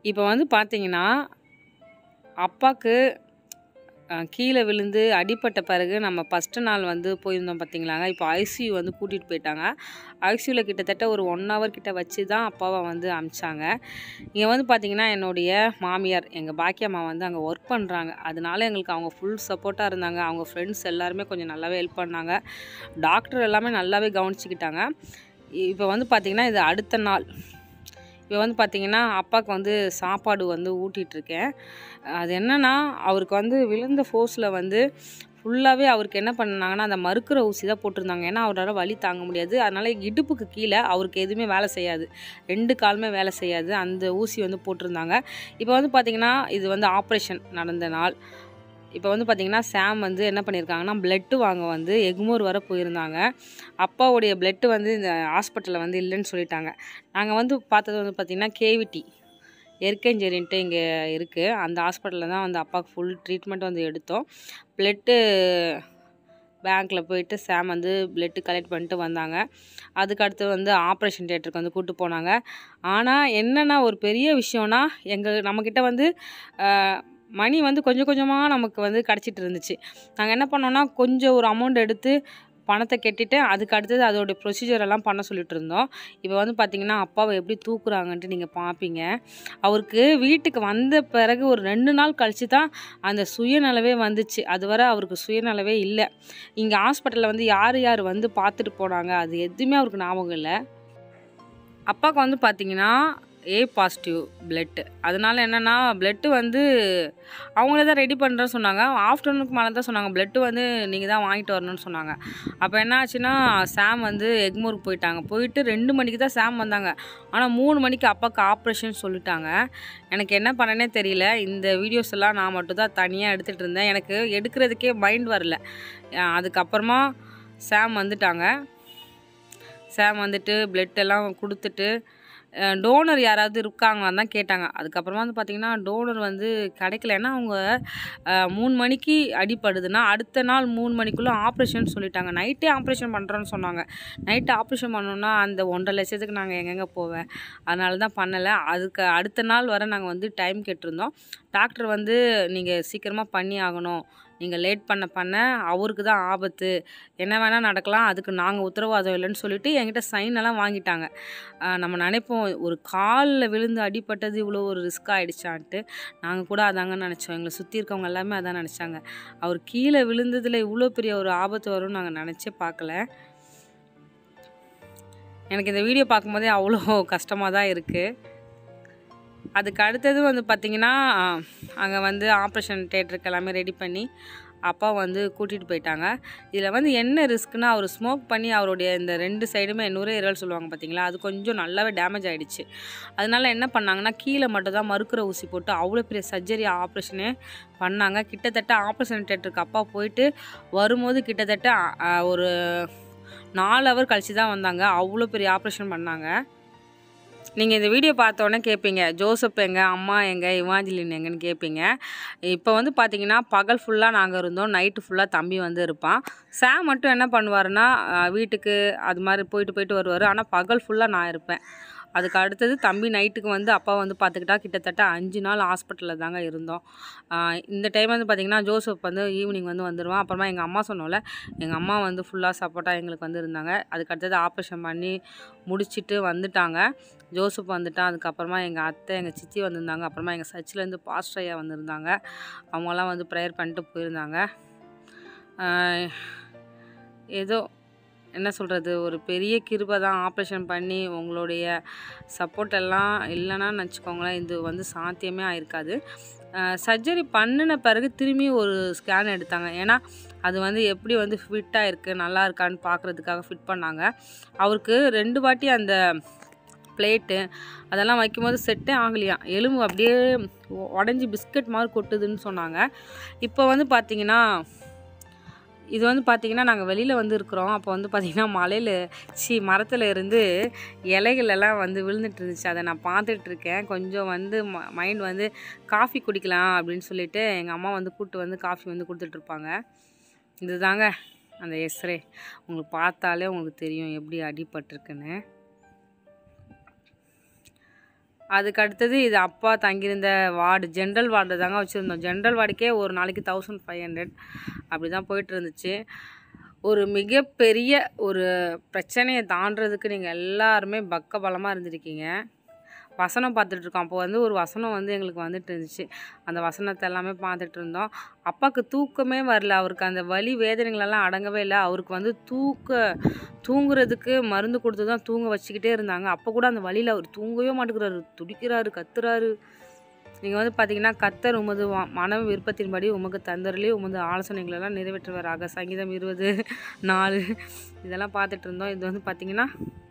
இப்போ வந்து பார்த்தீங்கன்னா, அப்பாக்கு அ கீழ விழுந்து அடிபட்ட பிறகு நம்ம ஃபர்ஸ்ட்டு நாள் வந்து போயிருந்தோம் பார்த்தீங்களாங்க. இப்போ ஐசியூ வந்து கூட்டிட்டு போயிட்டாங்க. ஐசியூல கிட்டத்தட்ட ஒரு 1 ஹவர் கிட்ட வச்சு தான் அப்பாவ வந்து அனுப்பிச்சாங்க. இங்க வந்து பார்த்தீங்கன்னா, என்னுடைய மாமியார், எங்க பாக்கியம்மா வந்து அங்க ஒர்க் பண்றாங்க. அதனால எங்களுக்கு அவங்க ஃபுல் சப்போர்ட்டா இருந்தாங்க. அவங்க ஃப்ரெண்ட்ஸ் எல்லாருமே கொஞ்சம் நல்லாவே ஹெல்ப் பண்ணாங்க. டாக்டர் எல்லாமே நல்லாவே கவனிச்சுக்கிட்டாங்க. இப்போ வந்து பார்த்தீங்கன்னா, இது அடுத்த நாள். இப்போ வந்து பார்த்தீங்கன்னா, அப்பாக்கு வந்து சாப்பாடு வந்து ஊட்டிட்டுருக்கேன். அது என்னன்னா, அவருக்கு வந்து விழுந்த ஃபோர்ஸ்ல வந்து ஃபுல்லாவே அவருக்கு என்ன பண்ணாங்கன்னா, அந்த மறுக்குற ஊசி தான் போட்டிருந்தாங்க. ஏன்னா, அவரால வலி தாங்க முடியாது. அதனால இடுப்புக்கு கீழ அவருக்கு எதுவுமே வேலை செய்யாது. 2 காலுமே வேலை செய்யாது. அந்த ஊசி வந்து போட்டிருந்தாங்க. இப்போ வந்து பார்த்தீங்கன்னா, இது வந்து ஆப்ரேஷன் நடந்த நாள். இப்போ வந்து பார்த்தீங்கன்னா, சாம் வந்து என்ன பண்ணியிருக்காங்கன்னா, பிளட் வாங்க வந்து எக்மோர் வர போயிருந்தாங்க. அப்பாவுடைய பிளட் வந்து இந்த ஹாஸ்பிட்டல்ல வந்து இல்லன்னு சொல்லிட்டாங்க. நாங்க வந்து பார்த்தது வந்து பார்த்தீங்கன்னா, கேவிடி எர்க்கஞ்சேரின்ட்டு இங்க இருக்கு. அந்த ஹாஸ்பிட்டல்ல தான் வந்து அப்பாவுக்கு ஃபுல் ட்ரீட்மெண்ட் வந்து எடுத்தோம். பிளட்டு பேங்க்ல போயிட்டு சாம் வந்து பிளட் கலெக்ட் பண்ணிட்டு வந்தாங்க. அதுக்கு அடுத்து வந்து ஆப்ரேஷன் தியேட்டருக்கு வந்து கூட்டு போனாங்க. ஆனா, என்னன்னா ஒரு பெரிய விஷயம்னா, எங்க நம்மகிட்ட வந்து அ மணி வந்து கொஞ்சம் கொஞ்சமா நமக்கு வந்து கிடைச்சிட்டு இருந்துச்சு. நாங்க என்ன பண்ணோம்னா, கொஞ்சம் ஒரு அமௌண்ட் எடுத்து பணத்த கட்டிட்டு, அதுக்கு அடுத்தது அதோட ப்ரொசீஜர் எல்லாம் பண்ண சொல்லிட்டு இருந்தோம். இப்போ வந்து பார்த்தீங்கன்னா, அப்பாவ எப்படி தூக்குறாங்கன்ட்டு நீங்க பார்ப்பீங்க. அவருக்கு வீட்டுக்கு வந்த பிறகு ஒரு 2 நாள் கழிச்சு தான் அந்த சுயநலவே வந்துச்சு. அதுவரை அவருக்கு சுயநலவே இல்ல. இங்க ஹாஸ்பிட்டல்ல வந்து யார் யார் வந்து பார்த்துட்டு போனாங்க, அது எதுவுமே அவருக்கு ஞாபகம் இல்ல. அப்பாவுக்கு வந்து பார்த்தீங்கன்னா, ஏ பாசிட்டிவ் பிளட். அதனால என்னன்னா, பிளட் வந்து அவங்களே தான் ரெடி பண்றேன்னு சொன்னாங்க. ஆஃப்டர்நூனுக்கு மேல தான் சொன்னாங்க. பிளட் வந்து நீங்க தான் வாங்கிட்டு வரணும்னு சொன்னாங்க. அப்ப என்ன ஆச்சுன்னா, சாம் வந்து எக்மோருக்கு போயிட்டாங்க. போயிட்டு 2 மணிக்கு தான் சாம் வந்தாங்க. ஆனா 3 மணிக்கு அப்பாவுக்கு ஆப்ரேஷன் சொல்லிட்டாங்க. எனக்கு என்ன பண்ணேன்னே தெரியல. இந்த வீடியோஸ் எல்லாம் நான் மட்டும் தான் தனியா எடுத்துட்டு இருந்தேன். எனக்கு எடுக்கிறதுக்கே மைண்ட் வரல. அ அதுக்கப்புறமா சாம் வந்துட்டாங்க. சாம் வந்துட்டு பிளட் எல்லாம் குடுத்துட்டு, அ டோனர் யாராவது இருக்காங்களான்னு தான் கேட்டாங்க. அதுக்கப்புறமா வந்து பார்த்தீங்கன்னா, டோனர் வந்து கிடைக்கல. ஏன்னா, அவங்க அ 3 மணிக்கு அடிபடுதுன்னா, அடுத்த நாள் 3 மணிக்குள்ள ஆப்ரேஷன் சொல்லிட்டாங்க. நைட்டே ஆப்ரேஷன் பண்றோம்ன்னு சொன்னாங்க. நைட்டு ஆப்ரேஷன் பண்ணணும்னா, அந்த 1,50,000 லட்சத்துக்கு நாங்க எங்கேங்க போவேன். அதனால தான் பண்ணல. அதுக்கு அடுத்த நாள் வர நாங்க வந்து டைம் கேட்டிருந்தோம். டாக்டர் வந்து நீங்க சீக்கிரமா பண்ணி ஆகணும். நீங்க லேட் பண்ண பண்ண அவருக்கு தான் ஆபத்து. என்ன வேணா நடக்கலாம். அதுக்கு நாங்க உத்தரவாதம் இல்லன்னு சொல்லிட்டு என்கிட்ட சைன் எல்லாம் வாங்கிட்டாங்க. அ நம்ம நினைப்போம், ஒரு கால்ல விழுந்து அடிபட்டது இவ்வளோ ஒரு ரிஸ்க் ஆயிடுச்சான்ட்டு. நாங்க கூட அதாங்க நினைச்சோம். எங்கள சுத்தி இருக்கவங்க எல்லாமே அதான் நினைச்சாங்க. அவர் கீழ விழுந்ததுல இவ்வளோ பெரிய ஒரு ஆபத்து வரும்னு நாங்க நினைச்சே பார்க்கல. எனக்கு இந்த வீடியோ பார்க்கும்போதே அவ்வளோ கஷ்டமா தான் இருக்கு. அதுக்கு அடுத்தது வந்து பார்த்தீங்கன்னா, அங்க வந்து ஆப்ரேஷன் தியேட்டருக்கு எல்லாமே ரெடி பண்ணி, அப்பா வந்து கூட்டிட்டு போயிட்டாங்க. இதில வந்து என்ன ரிஸ்க்னா, அவரு ஸ்மோக் பண்ணி அவருடைய இந்த 2 சைடுமே நுரையீரல் சொல்லுவாங்க பார்த்தீங்களா, அது கொஞ்சம் நல்லாவே டேமேஜ் ஆயிடுச்சு. அதனால என்ன பண்ணாங்கன்னா, கீழ மட்டும் தான் மறுக்குற ஊசி போட்டு அவ்வளோ பெரிய சர்ஜரி ஆப்ரேஷனே பண்ணாங்க. கிட்டத்தட்ட ஆப்ரேஷன் தியேட்டருக்கு அப்பா போயிட்டு வரும்போது கிட்டத்தட்ட அ ஒரு 4 ஹவர் கழிச்சு தான் வந்தாங்க. அவ்வளோ பெரிய ஆப்ரேஷன் பண்ணாங்க. நீங்க இந்த வீடியோ பார்த்தோனே கேட்பீங்க, ஜோசப் எங்க? அம்மா எங்க? இவாஞ்சலின் எங்கன்னு கேட்பீங்க. இப்போ வந்து பார்த்தீங்கன்னா, பகல் ஃபுல்லா நாங்க இருந்தோம். நைட்டு ஃபுல்லா தம்பி வந்து இருப்பான். சாம் மட்டும் என்ன பண்ணுவாருன்னா, அ வீட்டுக்கு அது மாரி போயிட்டு போயிட்டு வருவாரு. ஆனா பகல் ஃபுல்லா நான் இருப்பேன். அதுக்கு அடுத்தது தம்பி நைட்டுக்கு வந்து அப்பா வந்து பார்த்துக்கிட்டா, கிட்டத்தட்ட 5 நாள் ஹாஸ்பிட்டல்ல தாங்க இருந்தோம். அ இந்த டைம் வந்து பார்த்தீங்கன்னா, ஜோசப் வந்து ஈவினிங் வந்து வந்துருவான். அப்புறமா எங்க அம்மா சொன்னோம்ல, எங்க அம்மா வந்து ஃபுல்லா சப்போர்ட்டா எங்களுக்கு வந்து இருந்தாங்க. அதுக்கு அடுத்தது ஆப்ரேஷன் பண்ணி முடிச்சுட்டு வந்துட்டாங்க. ஜோசப் வந்துட்டான். அதுக்கப்புறமா எங்க அத்தை, எங்க சித்தி வந்திருந்தாங்க. அப்புறமா எங்க சர்ச்லேருந்து பாஸ்டர் ஐயா வந்திருந்தாங்க. அவங்கலாம் வந்து ப்ரேயர் பண்ணிட்டு போயிருந்தாங்க. அ ஏதோ என்ன சொல்றது, ஒரு பெரிய கிருபை தான். ஆப்ரேஷன் பண்ணி உங்களுடைய சப்போர்ட் எல்லாம் இல்லன்னா வச்சுக்கோங்களேன், இது வந்து சாத்தியமே ஆயிருக்காது. அ சர்ஜரி பண்ணுன பிறகு திரும்பி ஒரு ஸ்கேன் எடுத்தாங்க. ஏன்னா, அது வந்து எப்படி வந்து ஃபிட்டா இருக்கு, நல்லா இருக்கான்னு பார்க்குறதுக்காக ஃபிட் பண்ணாங்க. அவருக்கு 2 வாட்டி அந்த பிளேட்டு அதெல்லாம் வைக்கும்போது செட்டே ஆகலையாம். எலும்பு அப்படியே உடைஞ்சு பிஸ்கட் மாரி கொட்டுதுன்னு சொன்னாங்க. இப்போ வந்து பார்த்தீங்கன்னா, இது வந்து பார்த்தீங்கன்னா, நாங்க வெளியில வந்து இருக்கிறோம். அப்போ வந்து பார்த்தீங்கன்னா, மலையில ச்சீ மரத்துல இருந்து இலைகள் எல்லாம் வந்து விழுந்துட்டு இருந்துச்சு. அத நான் பார்த்துட்டு இருக்கேன். கொஞ்சம் வந்து ம மைண்ட் வந்து காஃபி குடிக்கலாம் அப்படின்னு சொல்லிட்டு, எங்க அம்மா வந்து கூட்டு வந்து காஃபி வந்து குடுத்துட்டு இருப்பாங்க. இதுதாங்க அந்த எக்ஸ்ரே. உங்களுக்கு பார்த்தாலே உங்களுக்கு தெரியும் எப்படி அடிபட்டுருக்குன்னு. அதுக்கு அடுத்தது இது அப்பா தங்கியிருந்த வார்டு ஜென்ரல் வார்டு தாங்க வச்சுருந்தோம் ஜென்ரல் வார்டுக்கே ஒரு நாளைக்கு தௌசண்ட் ஃபைவ் ஹண்ட்ரட் அப்படி தான் போயிட்டு இருந்துச்சு ஒரு மிகப்பெரிய ஒரு பிரச்சனையை தாண்டுறதுக்கு நீங்கள் எல்லாருமே பக்க பலமாக இருந்திருக்கீங்க வசனம் பார்த்துட்ருக்கோம் அப்போ வந்து ஒரு வசனம் வந்து எங்களுக்கு வந்துட்டு இருந்துச்சு அந்த வசனத்தை எல்லாமே பார்த்துட்டு இருந்தோம் அப்பாவுக்கு தூக்கமே வரல அவருக்கு அந்த வலி வேதனைகளெல்லாம் அடங்கவே இல்லை அவருக்கு வந்து தூக்க தூங்குறதுக்கு மருந்து கொடுத்து தான் தூங்க வச்சுக்கிட்டே இருந்தாங்க அப்போ கூட அந்த வலியில் அவர் தூங்கவே மாட்டேங்கிறாரு துடிக்கிறாரு கத்துறாரு நீங்கள் வந்து பார்த்தீங்கன்னா கத்தர் உமது வா- மன விருப்பத்தின்படி உமக்கு தந்தரலே உமது ஆலோசனைகளெல்லாம் நிறைவேற்றுவாராக சங்கீதம் இருபது நாலு இதெல்லாம் பார்த்துட்டு இருந்தோம் இது வந்து பார்த்தீங்கன்னா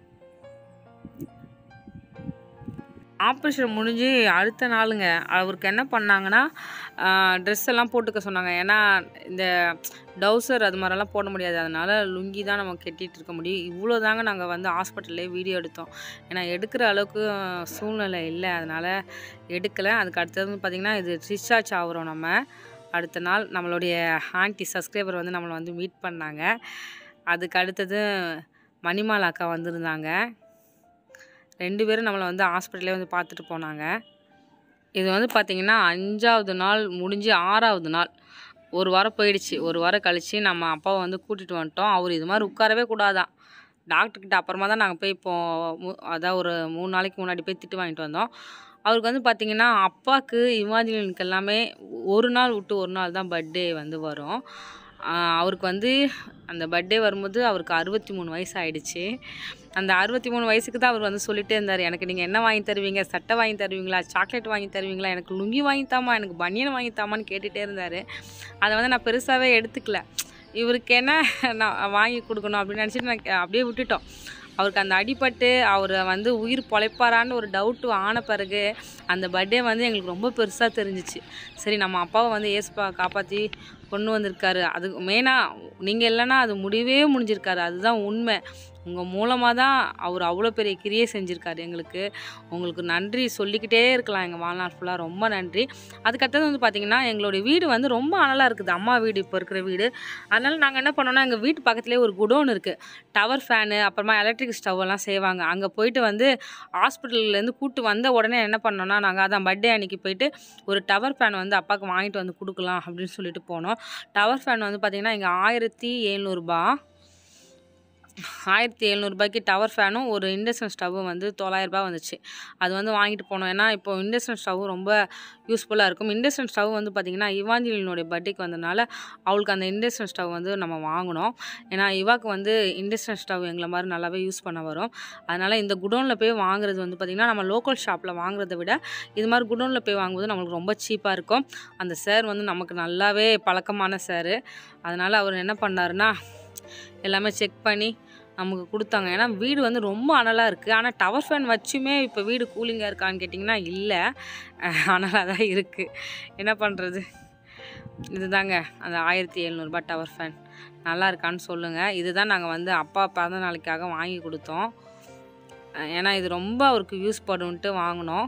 ஆப்ரேஷன் முடிஞ்சு அடுத்த நாளுங்க அவருக்கு என்ன பண்ணாங்கன்னா ட்ரெஸ் எல்லாம் போட்டுக்க சொன்னாங்க ஏன்னா இந்த டவுசர் அது மாதிரிலாம் போட முடியாது அதனால லுங்கி தான் நம்ம கட்டிட்டு இருக்க முடியும் இவ்வளோ தாங்க நாங்கள் வந்து ஹாஸ்பிட்டல்லே வீடியோ எடுத்தோம் ஏன்னா எடுக்கிற அளவுக்கு சூழ்நிலை இல்லை அதனால் எடுக்கலை அதுக்கு அடுத்தது வந்து பார்த்திங்கன்னா இது டிஸ்சார்ஜ் ஆகுறோம் நம்ம அடுத்த நாள் நம்மளுடைய ஆன்டி சப்ஸ்கிரைபர் வந்து நம்மளை வந்து மீட் பண்ணாங்க அதுக்கு அடுத்தது மணிமாலா அக்கா வந்திருந்தாங்க ரெண்டு பேரும் நம்மளை வந்து ஹாஸ்பிட்டலே வந்து பார்த்துட்டு போனாங்க இது வந்து பார்த்திங்கன்னா அஞ்சாவது நாள் முடிஞ்சு ஆறாவது நாள் ஒரு வாரம் போயிடுச்சு ஒரு வாரம் கழித்து நம்ம அப்பாவை வந்து கூட்டிகிட்டு வந்துட்டோம் அவர் இது மாதிரி உட்காரவே கூடாதான் டாக்டர்கிட்ட அப்புறமா தான் நாங்கள் போய் இப்போ மு- அதான் ஒரு மூணு நாளைக்கு முன்னாடி போய் திட்டு வாங்கிட்டு வந்தோம் அவருக்கு வந்து பார்த்திங்கன்னா அப்பாவுக்கு இமாஜினுக்கு எல்லாமே ஒரு நாள் விட்டு ஒரு நாள் தான் பர்த்டே வந்து வரும் ஆஹ் அவருக்கு வந்து அந்த பர்த்டே வரும்போது அவருக்கு அறுபத்தி மூணு வயசு ஆயிடுச்சு அந்த அறுபத்தி மூணு வயசுக்கு தான் அவர் வந்து சொல்லிட்டே இருந்தார் எனக்கு நீங்கள் என்ன வாங்கி தருவீங்க சட்டை வாங்கி தருவீங்களா சாக்லேட் வாங்கி தருவீங்களா எனக்கு லுங்கி வாங்கி தாமா எனக்கு பனியன் வாங்கி தாமான்னு கேட்டுகிட்டே இருந்தார் அதை வந்து நான் பெருசாகவே எடுத்துக்கல இவருக்கு என்ன நான் வாங்கி கொடுக்கணும் அப்படின்னு நினச்சிட்டு நான் கே- அப்படியே விட்டுட்டோம் அவருக்கு அந்த அடிபட்டு அவரை வந்து உயிர் பொழைப்பாரான்னு ஒரு டவுட்டு ஆன பிறகு அந்த பர்த்டே வந்து எங்களுக்கு ரொம்ப பெருசாக தெரிஞ்சிச்சு சரி நம்ம அப்பாவை வந்து ஏசுப்பா காப்பாற்றி கொண்டு வந்திருக்காரு அது மெயினாக நீங்கள் இல்லைன்னா அது முடிவே முடிஞ்சிருக்காரு அதுதான் உண்மை உங்கள் மூலமாக தான் அவர் அவ்வளோ பெரிய கிரியை செஞ்சுருக்காரு எங்களுக்கு உங்களுக்கு நன்றி சொல்லிக்கிட்டே இருக்கலாம் எங்கள் வாழ்நாள் ஃபுல்லாக ரொம்ப நன்றி அதுக்கடுத்தது வந்து பார்த்திங்கன்னா எங்களுடைய வீடு வந்து ரொம்ப அனலாக இருக்குது அம்மா வீடு இப்போ இருக்கிற வீடு அதனால் நாங்கள் என்ன பண்ணோம்னா எங்கள் வீட்டு பக்கத்துலேயே ஒரு குடோன் இருக்குது டவர் ஃபேனு அப்புறமா எலக்ட்ரிக் ஸ்டவ் எல்லாம் செய்வாங்க அங்கே போயிட்டு வந்து ஹாஸ்பிட்டல்லேருந்து கூட்டு வந்த உடனே என்ன பண்ணோம்னா நாங்கள் அதான் பர்த்டே அன்னைக்கு போயிட்டு ஒரு டவர் ஃபேன் வந்து அப்பாவுக்கு வாங்கிட்டு வந்து கொடுக்கலாம் அப்படின்னு சொல்லிட்டு போனோம் டவர் ஃபேன் வந்து பார்த்திங்கன்னா இங்கே ஆயிரத்தி எழுநூறுபா ஆயிரத்தி எழுநூறுபாய்க்கு டவர் ஃபேனும் ஒரு இண்டக்ஷன் ஸ்டவ்வும் வந்து தொள்ளாயிரரூபா வந்துச்சு அது வந்து வாங்கிட்டு போனோம் ஏன்னா இப்போ இண்டக்ஷன் ஸ்டவ் ரொம்ப யூஸ்ஃபுல்லாக இருக்கும் இண்டக்ஷன் ஸ்டவ் வந்து பார்த்திங்கன்னா இவாஞ்சலினுடைய பர்த்டேக்கு வந்ததுனால அவளுக்கு அந்த இண்டக்ஷன் ஸ்டவ் வந்து நம்ம வாங்கினோம் ஏன்னா இவாக்கு வந்து இண்டக்ஷன் ஸ்டவ் எங்களை மாதிரி நல்லாவே யூஸ் பண்ண வரும் அதனால் இந்த குடோனில் போய் வாங்குறது வந்து பார்த்திங்கன்னா நம்ம லோக்கல் ஷாப்பில் வாங்குறதை விட இது மாதிரி குடோனில் போய் வாங்கும்போது நம்மளுக்கு ரொம்ப சீப்பாக இருக்கும் அந்த சார் வந்து நமக்கு நல்லாவே பழக்கமான சார் அதனால் அவர் என்ன பண்ணாருன்னா எல்லாமே செக் பண்ணி நமக்கு கொடுத்தாங்க ஏன்னா வீடு வந்து ரொம்ப அனலாக இருக்குது ஆனால் டவர் ஃபேன் வச்சுமே இப்போ வீடு கூலிங்காக இருக்கான்னு கேட்டிங்கன்னா இல்லை அனலாக தான் இருக்குது என்ன பண்ணுறது இதுதாங்க அந்த ஆயிரத்தி எழுநூறுபா டவர் ஃபேன் நல்லா இருக்கான்னு சொல்லுங்கள் இதுதான் நாங்கள் வந்து அப்பா பிறந்த நாளைக்காக வாங்கி கொடுத்தோம் அஹ் ஏன்னா இது ரொம்ப அவருக்கு யூஸ் பண்ணுன்ட்டு வாங்கினோம்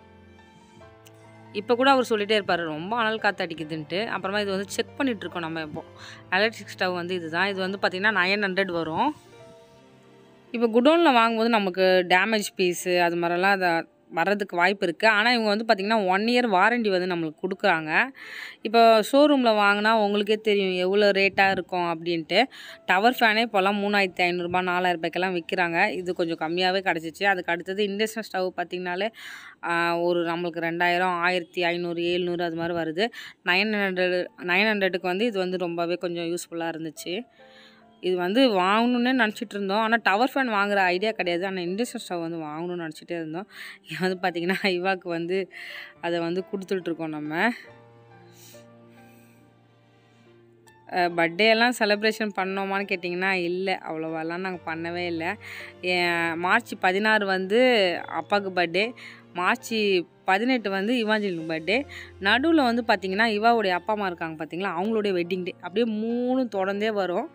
இப்போ கூட அவர் சொல்லிட்டே இருப்பார் ரொம்ப அனல் காற்று அடிக்குதுன்ட்டு அப்புறமா இது வந்து செக் பண்ணிகிட்ருக்கோம் நம்ம இப்போ எலக்ட்ரிக் ஸ்டவ் வந்து இதுதான் இது வந்து பார்த்திங்கன்னா நைன் ஹண்ட்ரட் வரும் இப்போ குடோனில் வாங்கும்போது நமக்கு டேமேஜ் பீஸு அது மாதிரிலாம் அதை வர்றதுக்கு வாய்ப்பு இருக்குது ஆனால் இவங்க வந்து பார்த்திங்கன்னா ஒன் இயர் வாரண்டி வந்து நம்மளுக்கு கொடுக்குறாங்க இப்போ ஷோரூமில் வாங்கினா உங்களுக்கே தெரியும் எவ்வளோ ரேட்டாக இருக்கும் அப்படின்ட்டு டவர் ஃபேனே இப்போல்லாம் மூணாயிரத்தி ஐநூறுரூபா நாலாயிரரூபாய்க்கெல்லாம் விற்கிறாங்க இது கொஞ்சம் கம்மியாகவே கிடச்சிச்சு அதுக்கு அடுத்தது இண்டக்ஷன் ஸ்டவ் பார்த்திங்கனாலே ஆஹ், ஒரு நம்மளுக்கு ரெண்டாயிரம் ஆயிரத்தி ஐநூறு ஏழ்நூறு அது மாதிரி வருது நைன் ஹண்ட்ரட் நைன் ஹண்ட்ரடுக்கு வந்து இது வந்து ரொம்பவே கொஞ்சம் யூஸ்ஃபுல்லாக இருந்துச்சு இது வந்து வாங்கணுன்னே நினச்சிட்டு இருந்தோம் ஆனால் டவர் ஃபேன் வாங்குற ஐடியா கிடையாது ஆனால் இண்டக்ஷன் ஸ்டவ் வந்து வாங்கணும்னு நினச்சிட்டே இருந்தோம் இது வந்து பார்த்திங்கன்னா இவாக்கு வந்து அதை வந்து கொடுத்துட்ருக்கோம் நம்ம பர்த்டே எல்லாம் செலிப்ரேஷன் பண்ணோமான்னு கேட்டிங்கன்னா இல்லை அவ்வளோவெல்லாம் நாங்கள் பண்ணவே இல்லை ஏன் மார்ச் பதினாறு வந்து அப்பாவுக்கு பர்த்டே மார்ச் பதினெட்டு வந்து இவாஞ்சலின் பர்த்டே நடுவில் வந்து பார்த்திங்கன்னா இவாவுடைய அப்பா அம்மா இருக்காங்க பார்த்தீங்களா அவங்களுடைய வெட்டிங் டே அப்படியே மூணு தொடர்ந்தே வரும்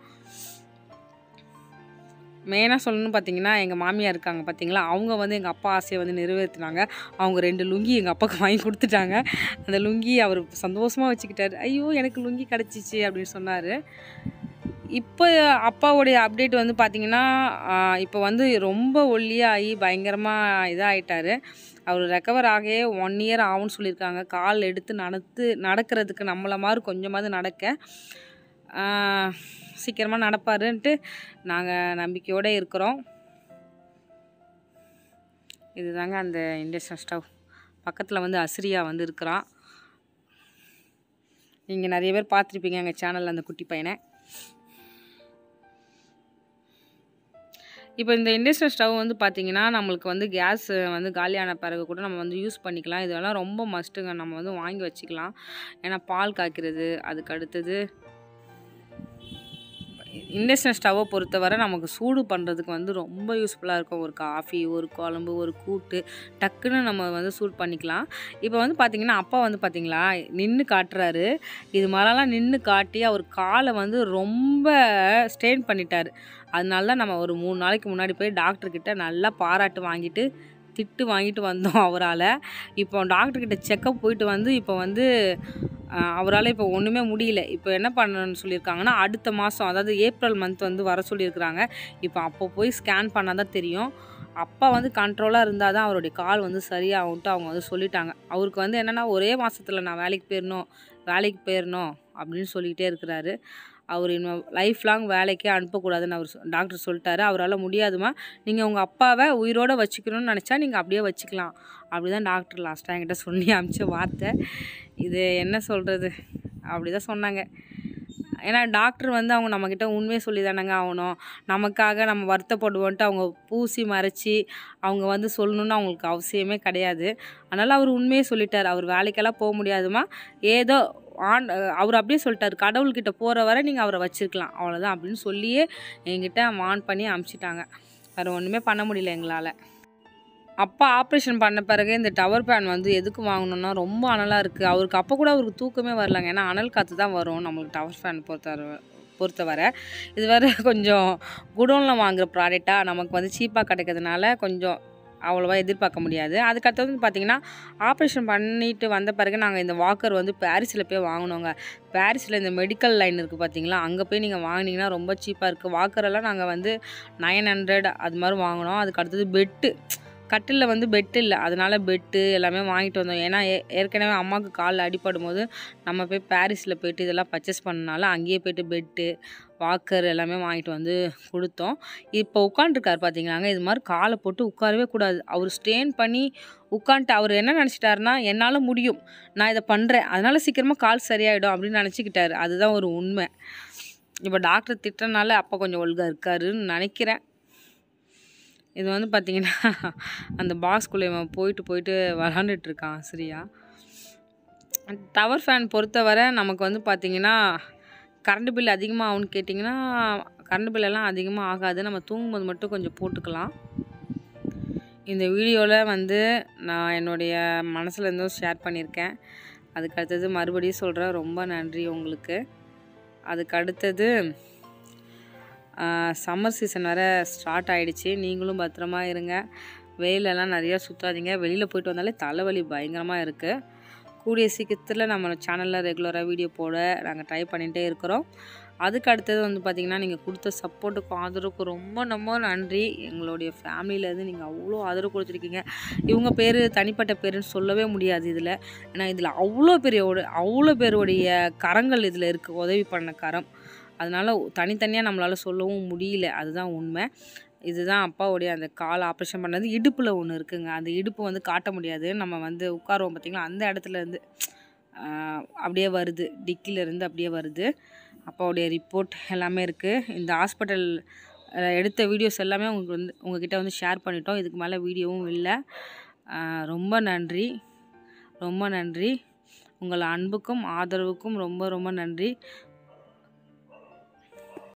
மெயினாக சொல்லணும்னு பார்த்தீங்கன்னா எங்கள் மாமியார் இருக்காங்க பார்த்தீங்களா அவங்க வந்து எங்கள் அப்பா ஆசையை வந்து நிறைவேற்றினாங்க அவங்க ரெண்டு லுங்கி எங்கள் அப்பாவுக்கு வாங்கி கொடுத்துட்டாங்க அந்த லுங்கி அவர் சந்தோஷமாக வச்சுக்கிட்டாரு ஐயோ எனக்கு லுங்கி கிடச்சிச்சு அப்படின்னு சொன்னார் இப்போ அப்பாவுடைய அப்டேட் வந்து பார்த்திங்கன்னா இப்போ வந்து ரொம்ப ஒல்லியாகி பயங்கரமாக இதாகிட்டாரு அவர் ரெக்கவர் ஆகவே ஒன் இயர் ஆகும்னு சொல்லியிருக்காங்க கால் எடுத்து நடத்து நடக்கிறதுக்கு நம்மளை மாதிரி கொஞ்சமாவது நடக்க சீக்கிரமாக நடப்பாருன்ட்டு நாங்கள் நம்பிக்கையோடு இருக்கிறோம் இதுதாங்க அந்த இண்டக்ஷன் ஸ்டவ் பக்கத்தில் வந்து அசிரியா வந்து இருக்கிறான் நீங்கள் நிறைய பேர் பார்த்துருப்பீங்க எங்கள் சேனலில் அந்த குட்டி பையனை இப்போ இந்த இண்டக்ஷன் ஸ்டவ் வந்து பார்த்திங்கன்னா நம்மளுக்கு வந்து கேஸ் வந்து காலியான பிறகு கூட நம்ம வந்து யூஸ் பண்ணிக்கலாம் இதெல்லாம் ரொம்ப மஸ்ட்டுங்க நம்ம வந்து வாங்கி வச்சுக்கலாம் ஏன்னா பால் காய்க்கிறது அதுக்கு அடுத்தது இண்டக்ஷன் ஸ்டவ்வை பொறுத்தவரை நமக்கு சூடு பண்ணுறதுக்கு வந்து ரொம்ப யூஸ்ஃபுல்லாக இருக்கும் ஒரு காஃபி ஒரு குழம்பு ஒரு கூட்டு டக்குன்னு நம்ம வந்து சூடு பண்ணிக்கலாம் இப்போ வந்து பார்த்திங்கன்னா அப்பா வந்து பார்த்திங்களா நின்று காட்டுறாரு இது மாதிரிலாம் நின்று காட்டி அவர் காலை வந்து ரொம்ப ஸ்ட்ரெயின் பண்ணிட்டார் அதனால தான் நம்ம ஒரு மூணு நாளைக்கு முன்னாடி போய் டாக்டர்கிட்ட நல்லா பாராட்டு வாங்கிட்டு திட்டு வாங்கிட்டு வந்தோம் அவரால் இப்போ டாக்டர்கிட்ட செக்கப் போயிட்டு வந்து இப்போ வந்து அவரால் இப்போ ஒன்றுமே முடியல இப்போ என்ன பண்ணணும்னு சொல்லியிருக்காங்கன்னா அடுத்த மாதம் அதாவது ஏப்ரல் மந்த் வந்து வர சொல்லியிருக்கிறாங்க இப்போ அப்போ போய் ஸ்கேன் பண்ணால் தான் தெரியும் அப்பா வந்து கண்ட்ரோலாக இருந்தால் தான் அவருடைய கால் வந்து சரியாகும்ட்டு அவங்க வந்து சொல்லிட்டாங்க அவருக்கு வந்து என்னென்னா ஒரே மாதத்தில் நான் வேலைக்கு போயிடணும் வேலைக்கு போயிடணும் அப்படின்னு சொல்லிக்கிட்டே இருக்கிறாரு அவர் இன்னும் லைஃப் லாங் வேலைக்கே அனுப்பக்கூடாதுன்னு அவர் சொ- டாக்டர் சொல்லிட்டாரு அவரால் முடியாதுமா நீங்கள் உங்கள் அப்பாவை உயிரோடு வச்சுக்கணும்னு நினச்சா நீங்கள் அப்படியே வச்சுக்கலாம் அப்படி தான் டாக்டர் லாஸ்ட்டாக என்கிட்ட சொல்லி அமிச்ச வார்த்தை இது என்ன சொல்கிறது அப்படி தான் சொன்னாங்க ஏன்னா டாக்டர் வந்து அவங்க நம்மக்கிட்ட உண்மையை சொல்லி தானேங்க ஆகணும் நமக்காக நம்ம வருத்தப்படுவோன்ட்டு அவங்க பூசி மறைச்சி அவங்க வந்து சொல்லணுன்னு அவங்களுக்கு அவசியமே கிடையாது அதனால் அவர் உண்மையே சொல்லிட்டார் அவர் வேலைக்கெல்லாம் போக முடியாதுமா ஏதோ ஆன் அவர் அப்படியே சொல்லிட்டார் கடவுள்கிட்ட போகிற வரை நீங்கள் அவரை வச்சிருக்கலாம் அவ்வளோதான் அப்படின்னு சொல்லியே என்கிட்ட ஆன் பண்ணி அமுச்சிட்டாங்க வேறு ஒன்றுமே பண்ண முடியல எங்களால் அப்பா ஆப்ரேஷன் பண்ண பிறகு இந்த டவர் ஃபேன் வந்து எதுக்கு வாங்கணும்னா ரொம்ப அனலாக இருக்குது அவருக்கு அப்போ கூட அவருக்கு தூக்கமே வரலங்க ஏன்னா அனல் காற்று தான் வரும் நம்மளுக்கு டவர் ஃபேன் பொறுத்தவரை பொறுத்தவரை இது வேறு கொஞ்சம் குடோனில் வாங்குகிற ப்ராடக்டாக நமக்கு வந்து சீப்பாக கிடைக்கிறதுனால கொஞ்சம் அவ்வளோவா எதிர்பார்க்க முடியாது அதுக்கடுத்தது வந்து பார்த்திங்கன்னா ஆப்ரேஷன் பண்ணிட்டு வந்த பிறகு நாங்கள் இந்த வாக்கர் வந்து பாரிஸில் போய் வாங்கினோங்க பாரிஸில் இந்த மெடிக்கல் லைன் இருக்குது பார்த்தீங்களா அங்கே போய் நீங்கள் வாங்கினீங்கன்னா ரொம்ப சீப்பாக இருக்குது வாக்கரெல்லாம் நாங்கள் வந்து நைன் ஹண்ட்ரட் அது மாதிரி வாங்கினோம் அதுக்கு அடுத்தது பெட்டு கட்டிலில் வந்து பெட்டு இல்லை அதனால பெட்டு எல்லாமே வாங்கிட்டு வந்தோம் ஏன்னா ஏ- ஏற்கனவே அம்மாவுக்கு காலில் அடிபடும் போது நம்ம போய் பாரிஸில் போயிட்டு இதெல்லாம் பர்ச்சேஸ் பண்ணனால அங்கேயே போயிட்டு பெட்டு வாக்கர் எல்லாமே வாங்கிட்டு வந்து கொடுத்தோம் இப்போ உட்காண்ட்ருக்காரு பார்த்தீங்களாங்க இது மாதிரி காலை போட்டு உட்காரவே கூடாது அவர் ஸ்ட்ரெயின் பண்ணி உட்காந்துட்டு அவர் என்ன நினச்சிட்டாருன்னா என்னால் முடியும் நான் இதை பண்ணுறேன் அதனால சீக்கிரமாக கால் சரியாயிடும் அப்படின்னு நினச்சிக்கிட்டாரு அதுதான் ஒரு உண்மை இப்போ டாக்டர் திட்டுறனால அப்பா கொஞ்சம் ஒழுங்காக இருக்காருன்னு நினைக்கிறேன் இது வந்து பார்த்தீங்கன்னா அந்த பாக்ஸ்குள்ளே இவன் போயிட்டு போயிட்டு விளாண்டுட்டு இருக்கான் சரியா டவர் ஃபேன் பொறுத்தவரை நமக்கு வந்து பார்த்தீங்கன்னா கரண்ட் பில் அதிகமாக ஆகும்னு கேட்டிங்கன்னா கரண்ட் பில் எல்லாம் அதிகமாக ஆகாது நம்ம தூங்கும்போது மட்டும் கொஞ்சம் போட்டுக்கலாம் இந்த வீடியோவில் வந்து நான் என்னுடைய மனசில் இருந்தும் ஷேர் பண்ணியிருக்கேன் அதுக்கு அடுத்தது மறுபடியும் சொல்கிறேன் ரொம்ப நன்றி உங்களுக்கு அதுக்கு அடுத்தது சம்மர் சீசன் வேறு ஸ்டார்ட் ஆயிடுச்சு நீங்களும் பத்திரமா இருங்க வெயிலெல்லாம் நிறையா சுற்றாதீங்க வெளியில் போயிட்டு வந்தாலே தலைவலி பயங்கரமாக இருக்குது கூடிய சீக்கிரத்தில் நம்ம சேனலில் ரெகுலராக வீடியோ போட நாங்கள் ட்ரை பண்ணிகிட்டே இருக்கிறோம் அதுக்கு அடுத்தது வந்து பார்த்திங்கன்னா நீங்கள் கொடுத்த சப்போர்ட்டுக்கும் ஆதரவுக்கும் ரொம்ப ரொம்ப நன்றி எங்களுடைய ஃபேமிலியிலேருந்து நீங்கள் அவ்வளோ ஆதரவு கொடுத்துருக்கீங்க இவங்க பேர் தனிப்பட்ட பேருன்னு சொல்லவே முடியாது இதில் ஏன்னா இதில் அவ்வளோ பெரிய அவ்வளோ பேருடைய கரங்கள் இதில் இருக்குது உதவி பண்ண கரம் அதனால் தனித்தனியாக நம்மளால் சொல்லவும் முடியல அதுதான் உண்மை இதுதான் அப்பாவுடைய அந்த கால் ஆப்ரேஷன் பண்ணது இடுப்பில் ஒன்று இருக்குங்க அந்த இடுப்பு வந்து காட்ட முடியாது நம்ம வந்து உட்காருவோம் பார்த்திங்களா அந்த இடத்துல இருந்து ஆஹ், அப்படியே வருது டிக்கில இருந்து அப்படியே வருது அப்பாவுடைய ரிப்போர்ட் எல்லாமே இருக்குது இந்த ஹாஸ்பிட்டல் எடுத்த வீடியோஸ் எல்லாமே உங்களுக்கு வந்து உங்ககிட்ட வந்து ஷேர் பண்ணிட்டோம் இதுக்கு மேலே வீடியோவும் இல்லை ஆஹ், ரொம்ப நன்றி ரொம்ப நன்றி உங்கள் அன்புக்கும் ஆதரவுக்கும் ரொம்ப ரொம்ப நன்றி